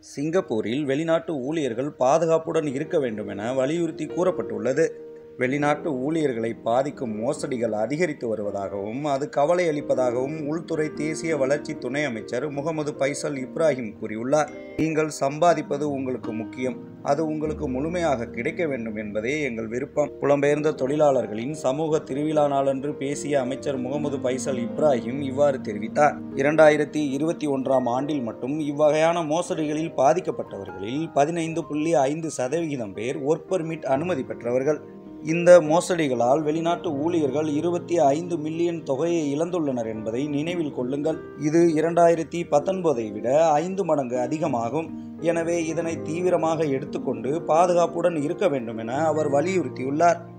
சிங்கப்பூரில் வெளிநாட்டு ஊழியர்கள் பாதுகாப்புடன் இருக்க வேண்டும் என வலியுறுத்தி கூறப்பட்டுள்ளது வெளிநாட்டு ஊழியர்களை பாதிக்கும் மோசடிகள் அதிகரித்து வருவதாகவும் அது கவலை அளிப்பதாகவும் உள்துறை தேசிய வளர்ச்சி துணை அமைச்சர் முகமது பைசல் இப்ராஹிம் கூறியுள்ளார் நீங்கள் சம்பாதிப்பது உங்களுக்கு முக்கியம் அது உங்களுக்கு முழுமையாக கிடைக்க வேண்டும் என்பதே எங்கள் விருப்பம் புலம்பெயர்ந்த தொழிலாளர்களின் சமூக திருவிழா நாளன்று பேசிய அமைச்சர் முகமது பைசல் இப்ராஹிம் இவ்வாறு தெரிவித்தார் இரண்டாயிரத்தி இருபத்தி ஒன்றாம் ஆண்டில் மட்டும் இவ்வகையான மோசடிகளில் பாதிக்கப்பட்டவர்களில் பதினைந்து புள்ளி ஐந்து சதவிகிதம் பேர் ஒர்க் பர்மிட் அனுமதி பெற்றவர்கள் இந்த மோசடிகளால் வெளிநாட்டு ஊழியர்கள் இருபத்தி ஐந்து மில்லியன் தொகையை இழந்துள்ளனர் என்பதை நினைவில் கொள்ளுங்கள் இது இரண்டாயிரத்தி பத்தொன்பதை விட ஐந்து மடங்கு அதிகமாகும் எனவே இதனை தீவிரமாக எடுத்துக்கொண்டு பாதுகாப்புடன் இருக்க வேண்டும் என அவர் வலியுறுத்தியுள்ளார்